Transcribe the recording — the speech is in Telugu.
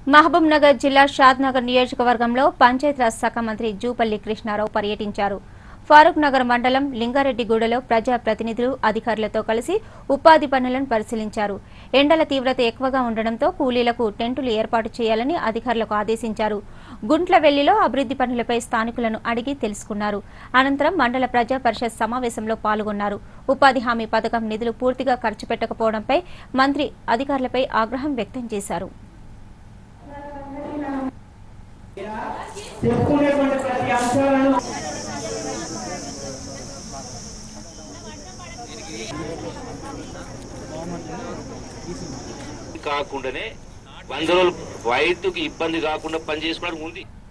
మహబూబ్ నగర్ జిల్లా షాద్ నగర్ నియోజకవర్గంలో పంచాయతీరాజ్ శాఖ మంత్రి జూపల్లి కృష్ణారావు పర్యటించారు ఫారూక్ నగర్ మండలం లింగారెడ్డిగూడలో ప్రజా ప్రతినిధులు అధికారులతో కలిసి ఉపాధి పనులను పరిశీలించారు ఎండల తీవ్రత ఎక్కువగా ఉండడంతో కూలీలకు టెంటులు ఏర్పాటు చేయాలని అధికారులకు ఆదేశించారు గుంట్లవెల్లిలో అభివృద్ధి పనులపై స్థానికులను అడిగి తెలుసుకున్నారు అనంతరం మండల ప్రజా పరిషత్ సమావేశంలో పాల్గొన్నారు ఉపాధి హామీ పథకం నిధులు పూర్తిగా ఖర్చు పెట్టకపోవడంపై మంత్రి అధికారులపై ఆగ్రహం వ్యక్తం చేశారు చెప్పుకునేటువంటి ప్రతి అంశాలను కాకుండానే వంద రోజులు రైతుకి ఇబ్బంది కాకుండా పని చేసుకోవడానికి ఉంది